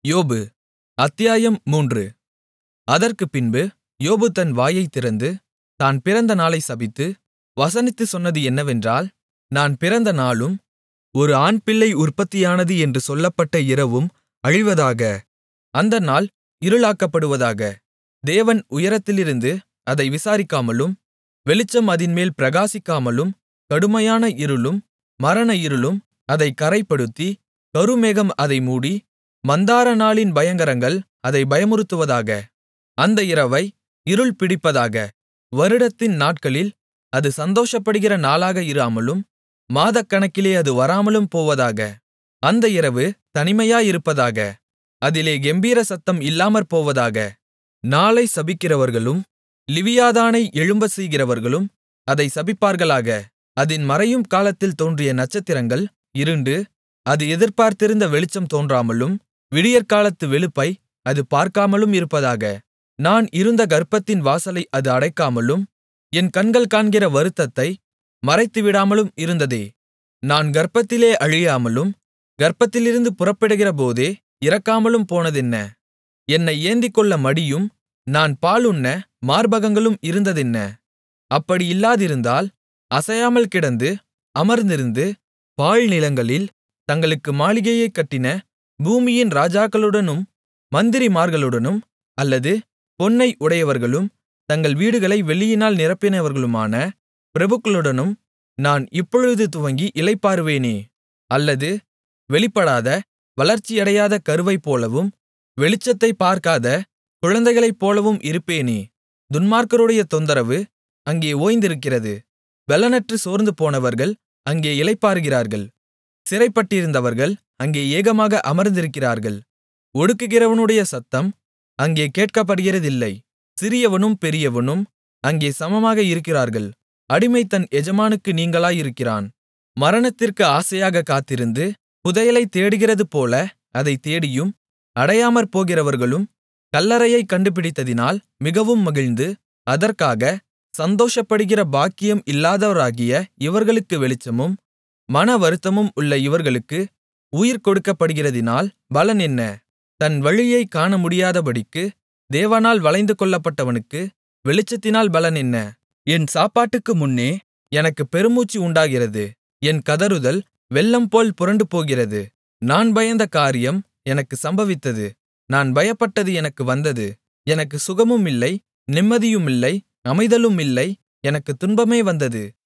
யோபு அத்தியாயம் மூன்று அதற்குப்பின்பு யோபு தன் வாயைத் திறந்து தான் பிறந்த நாளைச் சபித்து வசனித்துச் சொன்னது என்னவென்றால் நான் பிறந்த நாளும் ஒரு ஆண்பிள்ளை உற்பத்தியானது என்று சொல்லப்பட்ட இரவும் அழிவதாக அந்த நாள் இருளாக்கப்படுவதாக தேவன் உயரத்திலிருந்து அதை விசாரிக்காமலும் வெளிச்சம் அதின்மேல் பிரகாசிக்காமலும் கடுமையான இருளும் மரண இருளும் அதைக் கறைப்படுத்தி கருமேகம் அதை மூடி மந்தார நாளின் பயங்கரங்கள் அதைப் பயமுறுத்துவதாக அந்த இரவை இருள் பிடிப்பதாக வருடத்தின் நாட்களில் அது சந்தோஷப்படுகிற நாளாக இராமலும் மாதக்கணக்கிலே அது வராமலும் போவதாக அந்த இரவு தனிமையாயிருப்பதாக அதிலே கெம்பீர சத்தம் இல்லாமற்போவதாக நாளைச் சபிக்கிறவர்களும் லிவியாதானை எழும்பச் செய்கிறவர்களும் அதைச் சபிப்பார்களாக அதின் மறையும் காலத்தில் தோன்றிய நட்சத்திரங்கள் இருண்டு அது எதிர்பார்த்திருந்த வெளிச்சம் தோன்றாமலும் விடியற்காலத்து வெளுப்பை அது பார்க்காமலும் இருப்பதாக நான் இருந்த கர்ப்பத்தின் வாசலை அது அடைக்காமலும் என் கண்கள் காண்கிற வருத்தத்தை மறைத்துவிடாமலும் இருந்ததே நான் கர்ப்பத்திலே அழியாமலும் கர்ப்பத்திலிருந்து புறப்படுகிறபோதே இறக்காமலும் போனதென்ன என்னை ஏந்திக்கொள்ள மடியும் நான் பாலுண்ண மார்பகங்களும் இருந்ததென்ன அப்படி இல்லாதிருந்தால் அசையாமல் கிடந்து அமர்ந்திருந்து பாழ்நிலங்களில் தங்களுக்கு மாளிகையைக் கட்டின பூமியின் ராஜாக்களுடனும் மந்திரிமார்களுடனும் அல்லது பொன்னை உடையவர்களும் தங்கள் வீடுகளை வெள்ளியினால் நிரப்பினவர்களுமான பிரபுக்களுடனும் நான் இப்பொழுது துவங்கி இளைப்பாறுவேனே அல்லது வெளிப்படாத வளர்ச்சியடையாத கருவைப்போலவும் வெளிச்சத்தைப் பார்க்காத குழந்தைகளைப்போலவும் இருப்பேனே துன்மார்க்கருடைய தொந்தரவு அங்கே ஓய்ந்திருக்கிறது பெலனற்று சோர்ந்துபோனவர்கள் அங்கே இளைப்பாறுகிறார்கள் சிறைப்பட்டிருந்தவர்கள் அங்கே ஏகமாக அமர்ந்திருக்கிறார்கள் ஒடுக்குகிறவனுடைய சத்தம் அங்கே கேட்கப்படுகிறதில்லை சிறியவனும் பெரியவனும் அங்கே சமமாக இருக்கிறார்கள் அடிமை தன் எஜமானுக்கு நீங்கலாயிருக்கிறான் மரணத்திற்கு ஆசையாகக் காத்திருந்து புதையலைத் தேடுகிறதுபோல அதைத் தேடியும் அடையாமற் போகிறவர்களும் கல்லறையைக் கண்டுபிடித்ததினால் மிகவும் மகிழ்ந்து அதற்காக சந்தோஷப்படுகிற பாக்கியம் இல்லாதவராகிய இவர்களுக்கு வெளிச்சமும் மனவருத்தமும் உள்ள இவர்களுக்கு உயிர் கொடுக்கப்படுகிறதினால் பலன் என்ன தன் வழியைக் காணமுடியாதபடிக்கு தேவனால் வளைந்து கொள்ளப்பட்டவனுக்கு வெளிச்சத்தினால் பலன் என்ன என் சாப்பாட்டுக்கு முன்னே எனக்குப் பெருமூச்சு உண்டாகிறது என் கதறுதல் வெள்ளம்போல் புரண்டுபோகிறது நான் பயந்த காரியம் எனக்கு சம்பவித்தது நான் பயப்பட்டது எனக்கு வந்தது எனக்கு சுகமுமில்லை நிம்மதியுமில்லை அமைதலுமில்லை எனக்குத் துன்பமே வந்தது